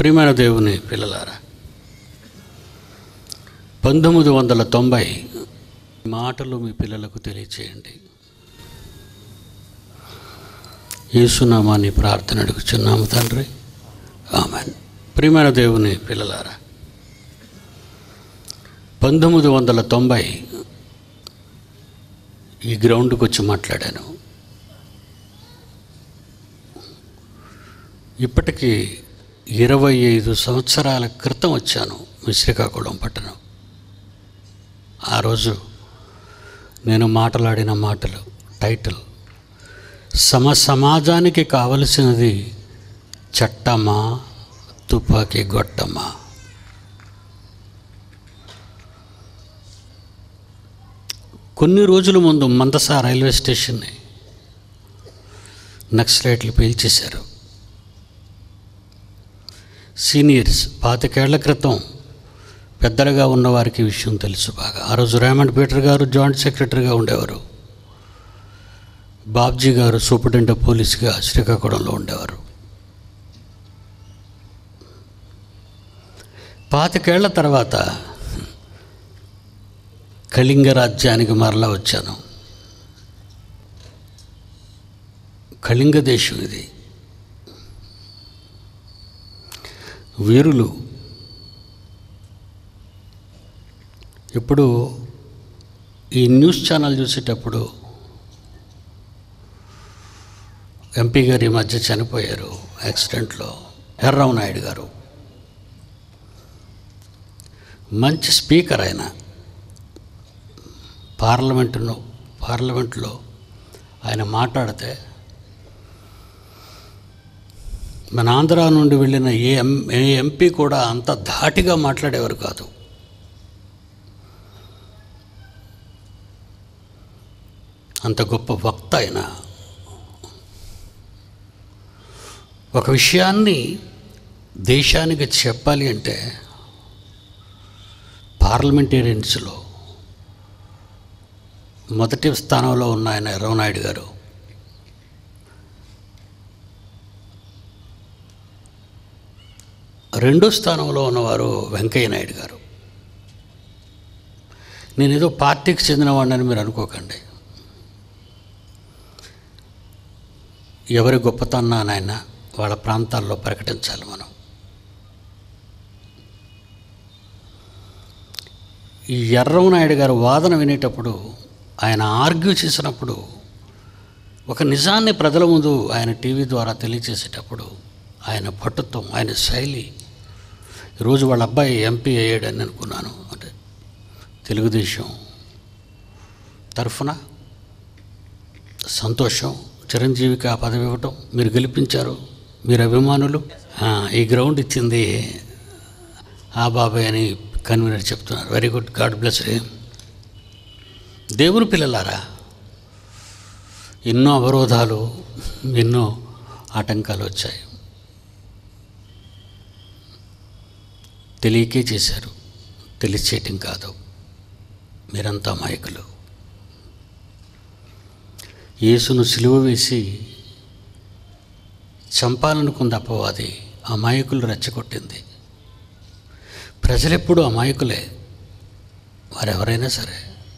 ప్రియమైన దేవుని పిల్లలారా పంతొమ్మిది వందల తొంభై మాటలు మీ పిల్లలకు తెలియచేయండి యేసునామాన్ని ప్రార్థన అడుగుచున్నాము తండ్రి ఆమెన్ ప్రియమైన దేవుని పిల్లలారా పంతొమ్మిది వందల తొంభై ఈ గ్రౌండ్కి వచ్చి మాట్లాడాను ఇప్పటికీ ఇరవై ఐదు సంవత్సరాల క్రితం వచ్చాను మీ శ్రీకాకుళం పట్టణం ఆ రోజు నేను మాట్లాడిన మాటలు టైటిల్ సమ సమాజానికి కావలసినది చట్టమా తుపాకీ గొట్టమా కొన్ని రోజుల ముందు మందస రైల్వే స్టేషన్ని నక్సలైట్లు పేల్చేశారు సీనియర్స్ పాతికేళ్ల క్రితం పెద్దలుగా ఉన్నవారికి ఈ విషయం తెలుసు బాగా ఆ రోజు రేమండ్ పీటర్ గారు జాయింట్ సెక్రటరీగా ఉండేవారు బాబ్జీ గారు సూపరింటెండెంట్ ఆఫ్ పోలీస్గా శ్రీకాకుళంలో ఉండేవారు పాతికేళ్ల తర్వాత కళింగ రాజ్యానికి మరలా వచ్చాను కళింగ దేశం ఇది వీరులు ఇప్పుడు ఈ న్యూస్ ఛానల్ చూసేటప్పుడు ఎంపీ గారు ఈ మధ్య చనిపోయారు యాక్సిడెంట్లో ఎర్రరావు నాయుడు గారు మంచి స్పీకర్ ఆయన పార్లమెంటును పార్లమెంట్లో ఆయన మాట్లాడితే మన ఆంధ్ర నుండి వెళ్ళిన ఏ ఎం ఏ ఎంపీ కూడా అంత ధాటిగా మాట్లాడేవారు కాదు అంత గొప్ప వక్త ఆయన ఒక విషయాన్ని దేశానికి చెప్పాలి అంటే పార్లమెంటేరియన్స్లో మొదటి స్థానంలో ఉన్న ఆయన ఎర్రవనాయుడు గారు రెండో స్థానంలో ఉన్నవారు వెంకయ్య నాయుడు గారు నేను ఏదో పార్టీకి చెందినవాడిని మీరు అనుకోకండి ఎవరి గొప్పతనానైనా వాళ్ళ ప్రాంతాల్లో ప్రకటించాలి మనం ఈ ఎర్రవనాయుడు గారు వాదన వినేటప్పుడు ఆయన ఆర్గ్యూ చేసినప్పుడు ఒక నిజాన్ని ప్రజల ముందు ఆయన టీవీ ద్వారా తెలియచేసేటప్పుడు ఆయన పట్టుత్వం ఆయన శైలి ఈరోజు వాళ్ళ అబ్బాయి ఎంపీ అయ్యాడని అనుకున్నాను అంటే తెలుగుదేశం తరఫున సంతోషం చిరంజీవికి ఆ పదవి ఇవ్వటం మీరు గెలిపించారు మీరు అభిమానులు ఆ, ఈ గ్రౌండ్ ఇచ్చింది ఆ బాబాయ్ అని కన్వీనర్ చెప్తున్నారు వెరీ గుడ్ గాడ్ బ్లెస్ రే దేవుని పిల్లలారా ఎన్నో అవరోధాలు ఎన్నో ఆటంకాలు వచ్చాయి తెలియకే చేశారు తెలిసేయటం కాదు మీరంతా అమాయకులు యేసును సిలువ వేసి చంపాలనుకుంది అపవాది అమాయకులు రెచ్చగొట్టింది ప్రజలెప్పుడు అమాయకులే వారెవరైనా సరే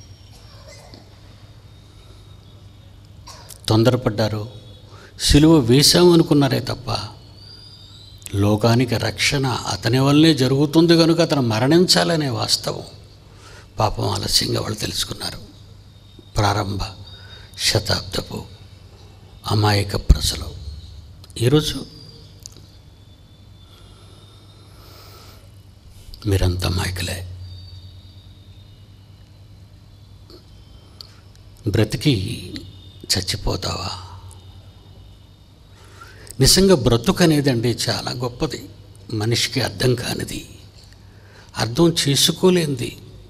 తొందరపడ్డారు సిలువ వేశామనుకున్నారే తప్ప లోకానికి రక్షణ అతని వల్లనే జరుగుతుంది కనుక అతను మరణించాలనే వాస్తవం పాపం ఆలస్యంగా వాళ్ళు తెలుసుకున్నారు ప్రారంభ శతాబ్దపు అమాయక ప్రజలు ఈరోజు మీరంతా అమాయకులే బ్రతికి చచ్చిపోతావా నిజంగా బ్రతుకు అనేది అండి చాలా గొప్పది మనిషికి అర్థం కానిది అర్థం చేసుకోలేంది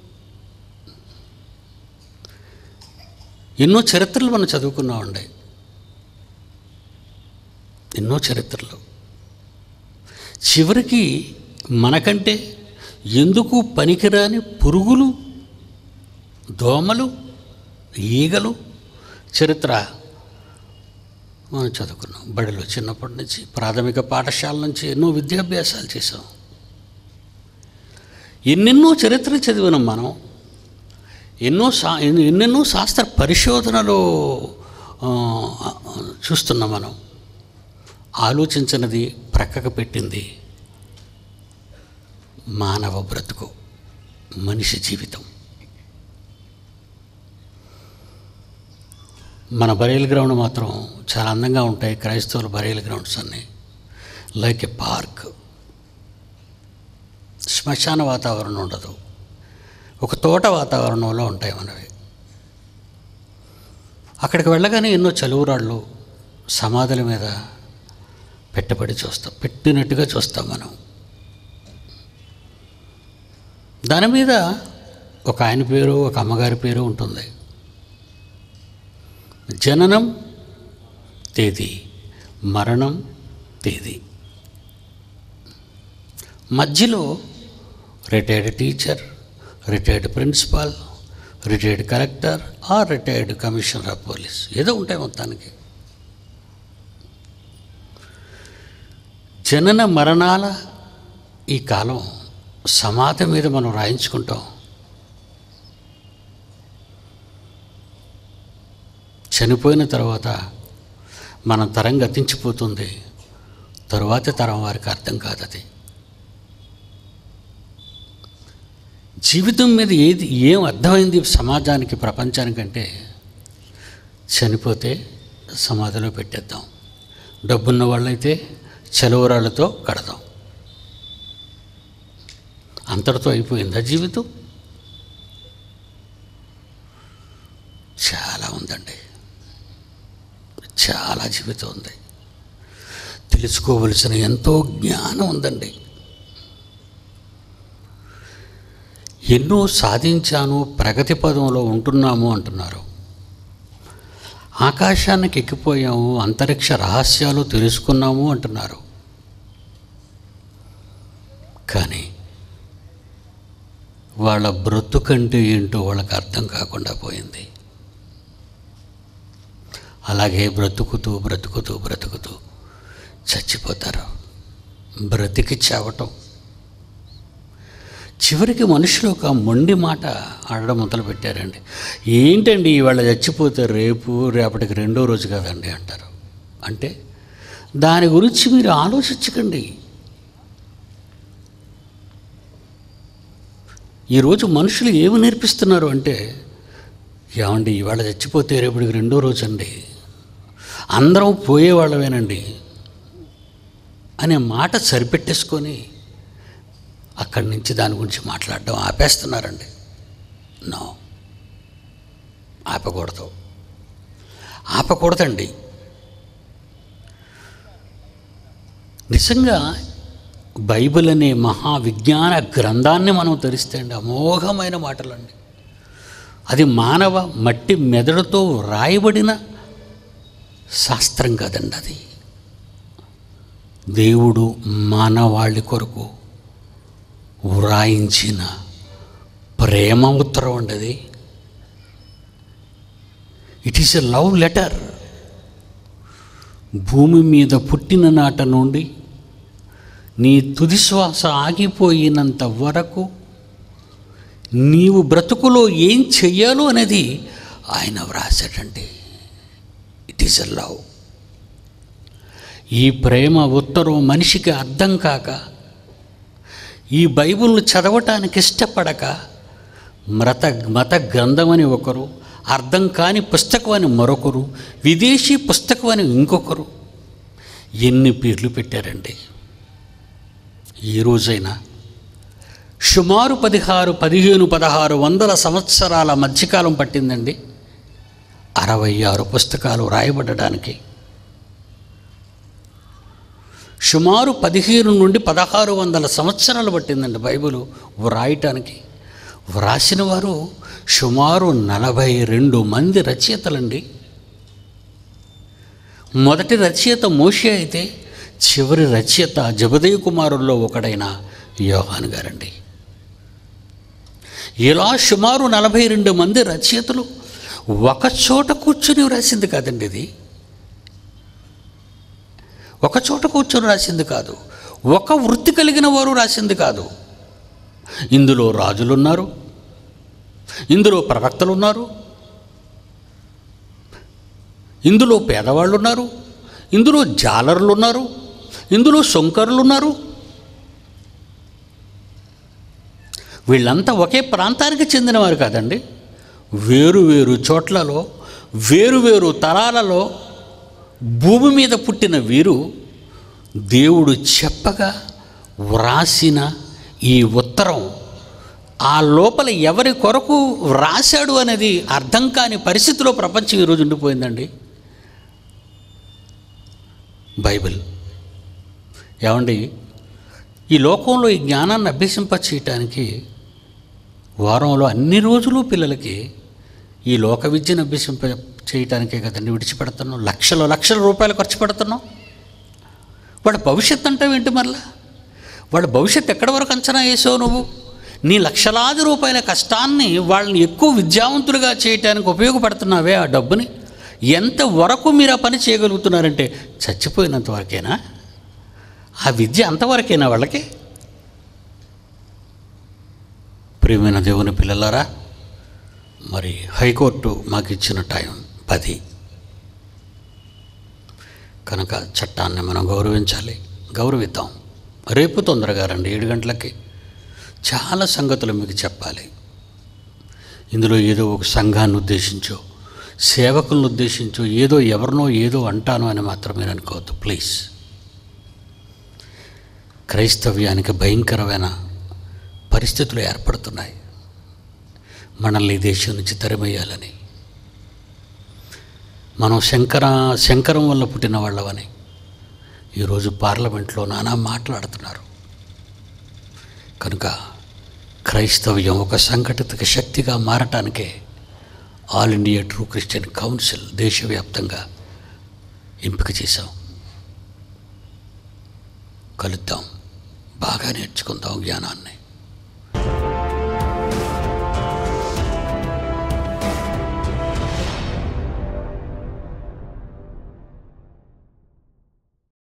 ఎన్నో చరిత్రలు మనం చదువుకున్నామండి ఎన్నో చరిత్రలు చివరికి మనకంటే ఎందుకు పనికిరాని పురుగులు దోమలు ఈగలు చరిత్ర మనం చదువుకున్నాం బడిలో చిన్నప్పటి నుంచి ప్రాథమిక పాఠశాల నుంచి ఎన్నో విద్యాభ్యాసాలు చేసాం ఎన్నెన్నో చరిత్ర చదివినాం మనం ఎన్నో శా ఎన్నెన్నో శాస్త్ర పరిశోధనలు ఆ, చూస్తున్నాం మనం ఆలోచించినది ప్రక్కకు పెట్టింది మానవ బ్రతుకు మనిషి జీవితం మన బరేల్ గ్రౌండ్ మాత్రం చాలా అందంగా ఉంటాయి క్రైస్తవుల బరేల్ గ్రౌండ్స్ అన్నీ లైక్ ఎ పార్క్ శ్మశాన వాతావరణం ఉండదు ఒక తోట వాతావరణంలో ఉంటాయి మనవి అక్కడికి వెళ్ళగానే ఎన్నో చలువురాళ్ళు సమాధుల మీద పెట్టబడి చూస్తాం పెట్టినట్టుగా చూస్తాం మనం దాని మీద ఒక ఆయన పేరు ఒక అమ్మగారి పేరు ఉంటుంది జననం తేదీ మరణం తేదీ మధ్యలో retired teacher retired principal retired collector or retired commissioner of police ఏదో ఉంటాయి మొత్తానికి జనన మరణాల ఈ కాలం సమాధి మీద మనం రాయించుకుంటాం చనిపోయిన తర్వాత మన తరం గతించిపోతుంది తరువాతి తరం వారికి అర్థం కాదు అది జీవితం మీద ఏది ఏం అర్థమైంది సమాజానికి ప్రపంచానికంటే చనిపోతే సమాధిలో పెట్టేద్దాం డబ్బున్న వాళ్ళైతే చెలవరాళ్ళతో కడదాం అంతటితో అయిపోయిందా జీవితం చాలా ఉందండి చాలా జీవితం ఉంది తెలుసుకోవలసిన ఎంతో జ్ఞానం ఉందండి ఎన్నో సాధించాను ప్రగతి పదంలో ఉంటున్నాము అంటున్నారు ఆకాశానికి ఎక్కిపోయాము అంతరిక్ష రహస్యాలు తెలుసుకున్నాము అంటున్నారు కానీ వాళ్ళ బ్రతుకంటే ఏంటో వాళ్ళకి అర్థం కాకుండా పోయింది అలాగే బ్రతుకుతూ బ్రతుకుతూ బ్రతుకుతూ చచ్చిపోతారు బ్రతికి చావటం చివరికి మనుషులు ఒక మొండి మాట ఆడడం మొదలు పెట్టారండి ఏంటండి ఇవాళ చచ్చిపోతే రేపు రేపటికి రెండో రోజు కదండి అంటారు అంటే దాని గురించి మీరు ఆలోచించకండి ఈరోజు మనుషులు ఏమి నేర్పిస్తున్నారు అంటే ఏమండి ఇవాళ చచ్చిపోతే రేపటికి రెండో రోజు అండి అందరం పోయేవాళ్ళమేనండి అనే మాట సరిపెట్టేసుకొని అక్కడి నుంచి దాని గురించి మాట్లాడడం ఆపేస్తున్నారండి నో ఆపకూడదు ఆపకూడదండి నిజంగా బైబిల్ అనే మహా విజ్ఞాన గ్రంథాన్ని మనం తెరిస్తే అండి అమోఘమైన మాటలండి అది మానవ మట్టి మెదడుతో రాయబడిన శాస్త్రం కాదండి అది దేవుడు మానవాళి కొరకు వ్రాయించిన ప్రేమ ఉత్తరం అండి అది it is a love letter భూమి మీద పుట్టిన నాట నుండి నీ తుది శ్వాస ఆగిపోయినంత వరకు నీవు బ్రతుకులో ఏం చెయ్యాలో అనేది ఆయన వ్రాసాడండి ఇట్ ఈస్ ఎ లవ్ ఈ ప్రేమ ఉత్తరం మనిషికి అర్థం కాక ఈ బైబిల్ను చదవటానికి ఇష్టపడక మత మత గ్రంథమని ఒకరు అర్థం కాని పుస్తకం అని మరొకరు విదేశీ పుస్తకం అని ఇంకొకరు ఎన్ని పేర్లు పెట్టారండి ఈ రోజైనా సుమారు పదిహారు పదిహేను పదహారు వందల సంవత్సరాల మధ్యకాలం పట్టిందండి అరవై ఆరు పుస్తకాలు రాయబడడానికి సుమారు పదిహేను నుండి పదహారు వందల సంవత్సరాలు పట్టిందండి బైబిల్ వ్రాయటానికి వ్రాసిన వారు సుమారు నలభై రెండు మంది రచయితలండి మొదటి రచయిత మోషే అయితే చివరి రచయిత జబదయ్య కుమారుల్లో ఒకడైన యోహాన్ గారండి ఇలా సుమారు నలభై రెండు మంది రచయితలు ఒక చోట కూర్చుని వ్రాసింది కాదండి ఇది ఒక చోట కూర్చొని రాసింది కాదు ఒక వృత్తి కలిగిన వారు రాసింది కాదు ఇందులో రాజులు ఉన్నారు ఇందులో ప్రవక్తలు ఉన్నారు ఇందులో పేదవాళ్ళు ఉన్నారు ఇందులో జాలర్లు ఉన్నారు ఇందులో సొంకరులు ఉన్నారు వీళ్ళంతా ఒకే ప్రాంతానికి చెందినవారు కాదండి వేరు వేరు చోట్లలో వేరు వేరు తరాలలో భూమి మీద పుట్టిన వీరు దేవుడు చెప్పగా వ్రాసిన ఈ ఉత్తరం ఆ లోపల ఎవరి కొరకు వ్రాశాడు అనేది అర్థం కాని పరిస్థితిలో ప్రపంచం ఈరోజు ఉండిపోయిందండి బైబిల్ ఏమండి ఈ లోకంలో ఈ జ్ఞానాన్ని అభ్యసింప చేయటానికి వారంలో అన్ని రోజులు పిల్లలకి ఈ లోక విద్యను అభ్యసింప చేయటానికే కదండి విడిచిపెడుతున్నాం లక్షల లక్షల రూపాయలు ఖర్చు పెడుతున్నాం వాళ్ళ భవిష్యత్తు అంటావు ఏంటి మరలా వాళ్ళ భవిష్యత్తు ఎక్కడి వరకు అంచనా వేసావు నువ్వు నీ లక్షలాది రూపాయల కష్టాన్ని వాళ్ళని ఎక్కువ విద్యావంతులుగా చేయటానికి ఉపయోగపడుతున్నావే ఆ డబ్బుని ఎంతవరకు మీరు ఆ పని చేయగలుగుతున్నారంటే చచ్చిపోయినంత వరకేనా ఆ విద్య అంతవరకేనా వాళ్ళకి ప్రియమైన దేవుని పిల్లలారా మరి హైకోర్టు మాకు ఇచ్చిన టైం పది కనుక చట్టాన్ని మనం గౌరవించాలి గౌరవిద్దాం రేపు తొందరగా రండి ఏడు గంటలకి చాలా సంగతులు మీకు చెప్పాలి ఇందులో ఏదో ఒక సంఘాన్ని ఉద్దేశించో సేవకులను ఉద్దేశించో ఏదో ఎవరినో ఏదో అంటాను అని మాత్రం మీరు అనుకోవద్దు ప్లీజ్ క్రైస్తవ్యానికి భయంకరమైన పరిస్థితులు ఏర్పడుతున్నాయి మనల్ని ఈ దేశం నుంచి తరిమేయాలని మనం శంకర శంకరం వల్ల పుట్టిన వాళ్ళవని ఈరోజు పార్లమెంట్లో నానా మాట్లాడుతున్నారు కనుక క్రైస్తవ్యం ఒక సంఘటిత శక్తిగా మారటానికే all India true Christian council దేశవ్యాప్తంగా ఎంపిక చేశాం కలుద్దాం బాగా నేర్చుకుందాం జ్ఞానాన్ని